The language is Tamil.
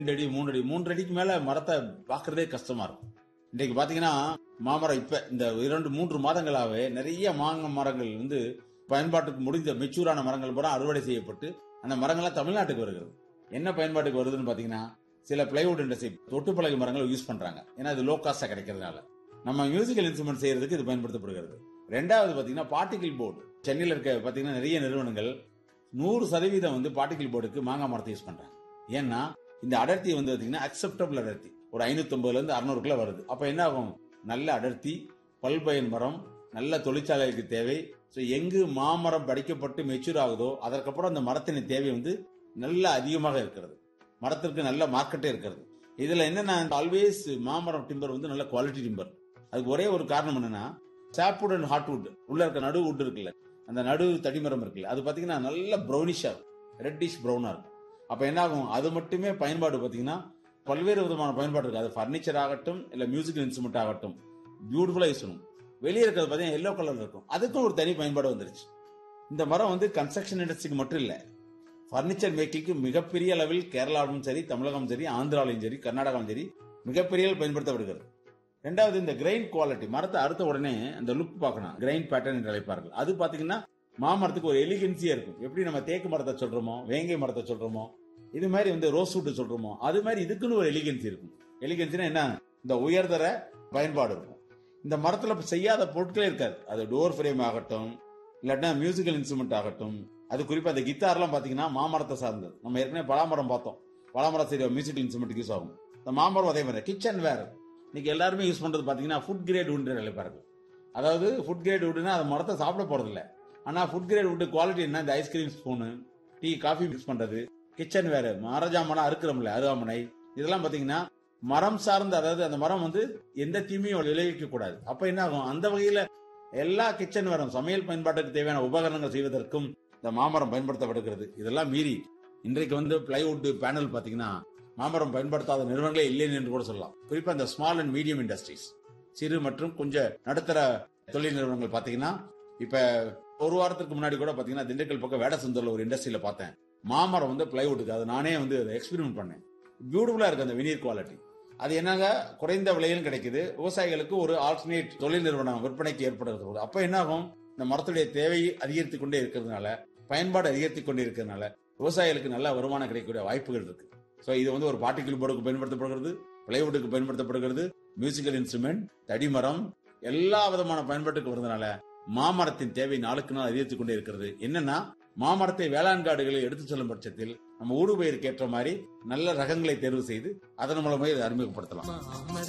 ரெண்டு அடி மூணு அடி மூன்று அடிக்கு மேல மரத்தை பாக்குறதே கஷ்டமா இருக்கும் இன்றைக்கு பாத்தீங்கன்னா மாமரம் இப்ப இந்த இரண்டு மூன்று மாதங்களாவே நிறைய மாங்க மரங்கள் வந்து பயன்பாட்டுக்கு முடிந்த மெச்சூரான மரங்கள் பூரா அறுவடை செய்யப்பட்டு அந்த மரங்கள்லாம் தமிழ்நாட்டுக்கு வருகிறது என்ன பயன்பாட்டுக்கு வருதுன்னு பாத்தீங்கன்னா சில பிளைவுட் இண்டஸ்ட்ரி தொட்டுப்பழகு மரங்கள் யூஸ் பண்றாங்க ஏன்னா இது லோ காஸ்டா கிடைக்கிறதுனால நம்ம மியூசிக்கல் இன்ஸ்ட்ருமெண்ட் செய்யறதுக்கு இது பயன்படுத்தப்படுகிறது ரெண்டாவது பாத்தீங்கன்னா பார்ட்டிகிள் போர்டு சென்னையில் இருக்க பாத்தீங்கன்னா நிறைய நிறுவனங்கள் நூறு சதவீதம் வந்து பார்ட்டிகிள் போர்டுக்கு மாங்காய் மரத்தை யூஸ் பண்றாங்க ஏன்னா இந்த அடர்த்தி வந்து பாத்தீங்கன்னா அக்செப்டபிள் அடர்த்தி ஒரு ஐநூத்தி ஐம்பதுல இருந்து அறுநூறுக்குள்ள வருது அப்ப என்ன ஆகும் நல்ல அடர்த்தி பல்பயன் மரம் நல்ல தொழிற்சாலைகளுக்கு தேவை ஸோ எங்கு மாமரம் படிக்கப்பட்டு மெச்சூர் ஆகுதோ அதற்கப்புறம் அந்த மரத்தின் தேவை வந்து நல்ல அதிகமாக இருக்கிறது மரத்திற்கு நல்ல மார்க்கெட்டே இருக்கிறது இதுல என்னன்னா ஆல்வேஸ் மாமரம் டிம்பர் வந்து நல்ல குவாலிட்டி டிம்பர் அதுக்கு ஒரே ஒரு காரணம் என்னன்னா சாப்வுட் அண்ட் ஹார்ட்வுட் உள்ள இருக்க நடு வுட் இருக்குல்ல அந்த நடு தடிமரம் இருக்குல்ல அது பாத்தீங்கன்னா நல்ல ப்ரௌனிஷா ரெட்டிஷ் ப்ரௌனா இருக்கும் அப்ப என்ன ஆகும் அது மட்டுமே பயன்பாடு பாத்தீங்கன்னா பல்வேறு விதமான பயன்பாடு இருக்கு அது பர்னிச்சர் ஆகட்டும் இல்ல மியூசிக்கல் இன்ஸ்ட்ருமெண்ட் ஆகட்டும் பியூட்டிஃபுல்லா யூஸ் பண்ணும் வெளியே இருக்கிறது பாத்தீங்கன்னா எல்லோ கலர்ல இருக்கும் அதுக்கும் ஒரு தனி பயன்பாடு வந்துருச்சு இந்த மரம் வந்து கன்ஸ்ட்ரக்ஷன் இண்டஸ்ட்ரிக்கு மட்டும் இல்ல பர்னிச்சர் மேக்கிங்க்கு மிகப்பெரிய அளவில் கேரளாவும் சரி தமிழகம் சரி ஆந்திராவிலும் சரி கர்நாடகாவும் சரி மிகப்பெரிய அளவில் பயன்படுத்தப்படுகிறது ரெண்டாவது இந்த கிரைன் குவாலிட்டி மரத்தை அறுத்த உடனே அந்த லுக் பார்க்கணும் கிரைன் பேட்டர்ன் என்று அழைப்பார்கள் அது பாத்தீங்கன்னா மாமரத்துக்கு ஒரு எலிகன்சியா இருக்கும் எப்படி நம்ம தேக்கு மரத்தை சொல்றோமோ வேங்கை மரத்தை சொல்றோமோ இது மாதிரி வந்து ரோஸ் வுட் சொல்றோமோ அது மாதிரி இதுக்குன்னு ஒரு எலிகன்சி இருக்கும் எலிகன்சினா என்ன இந்த உயர்தர பயன்பாடு இருக்கும் இந்த மரத்துல செய்யாத பொருட்களே இருக்காது அது டோர் ஃப்ரேம் ஆகட்டும் இல்லாட்டினா மியூசிக்கல் இன்ஸ்ட்ருமெண்ட் ஆகட்டும் அது குறிப்பா அந்த கித்தார்லாம் பாத்தீங்கன்னா மாமரத்தை சார்ந்தது நம்ம ஏற்கனவே பலாமரம் பார்த்தோம் பலாமரம் செய்ய மியூசிக்கல் இன்ஸ்ட்ருமெண்ட் யூஸ் ஆகும் இந்த மாமரம் அதே மாதிரி கிச்சன் வேர் இன்னைக்கு எல்லாருமே யூஸ் பண்றது பாத்தீங்கன்னா ஃபுட் கிரேட் வுட் நினைப்பார்கள் அதாவது ஃபுட் கிரேட் வுட்னா அது மரத்தை சாப்பிட போறது இல்ல ஆனா ஃபுட் கிரேட் வுட் குவாலிட்டி என்ன இந்த ice cream spoon tea coffee mix பண்றது கிச்சன் வேற மரஜாமனா அறுக்கிறோம்ல அருவாமனை இதெல்லாம் பாத்தீங்கன்னா மரம் சார்ந்த அதாவது அந்த மரம் வந்து எந்த தீமையும் விளைவிக்க கூடாது அப்ப என்ன ஆகும் அந்த வகையில எல்லா கிச்சன் வரும் சமையல் பயன்பாட்டுக்கு தேவையான உபகரணங்கள் செய்வதற்கும் இந்த மாமரம் பயன்படுத்தப்படுகிறது இதெல்லாம் மீறி இன்றைக்கு வந்து பிளைவுட் பேனல் பாத்தீங்கன்னா மாமரம் பயன்படுத்தாத நிறுவனங்களே இல்லைன்னு என்று கூட சொல்லலாம் குறிப்பா இந்த ஸ்மால் அண்ட் மீடியம் இண்டஸ்ட்ரீஸ் சிறு மற்றும் கொஞ்சம் நடுத்தர தொழில் நிறுவனங்கள் பாத்தீங்கன்னா இப்ப ஒரு வாரத்துக்கு முன்னாடி கூட பாத்தீங்கன்னா திண்டுக்கல் பக்கம் வேடசந்தூர்ல ஒரு இண்டஸ்ட்ரியில பார்த்தேன் மாமரம் வந்து பிளைவுட்டுக்கு அது நானே வந்து எக்ஸ்பெரிமெண்ட் பண்ணேன் பியூட்டிஃபுல்லா இருக்கு அந்த வினீர் குவாலிட்டி அது என்னங்க குறைந்த விலையிலும் கிடைக்குது விவசாயிகளுக்கு ஒரு ஆல்டர்னேட் தொழில் நிறுவனம் விற்பனைக்கு ஏற்படுகிறது அப்ப என்ன ஆகும் இந்த மரத்துடைய தேவை அதிகரித்து கொண்டே இருக்கிறதுனால பயன்பாடு அதிகரித்து கொண்டே இருக்கிறதுனால விவசாயிகளுக்கு நல்ல வருமானம் கிடைக்கக்கூடிய வாய்ப்புகள் இருக்கு சோ இது வந்து ஒரு பார்ட்டிகிள் போர்டுக்கு பயன்படுத்தப்படுகிறது பிளைவுட்டுக்கு பயன்படுத்தப்படுகிறது மியூசிக்கல் இன்ஸ்ட்ருமெண்ட் தடிமரம் எல்லா விதமான பயன்பாட்டுக்கு வருவதனால மாமரத்தின் தேவை நாளுக்கு நாள் அதிகரித்துக் கொண்டே இருக்கிறது என்னன்னா மாமரத்தை வேளாண் காடுகளில் எடுத்து செல்லும் பட்சத்தில் நம்ம ஊடுபயிருக்கு ஏற்ற மாதிரி நல்ல ரகங்களை தேர்வு செய்து அதன் மூலமாக இதை அறிமுகப்படுத்தலாம் மாமர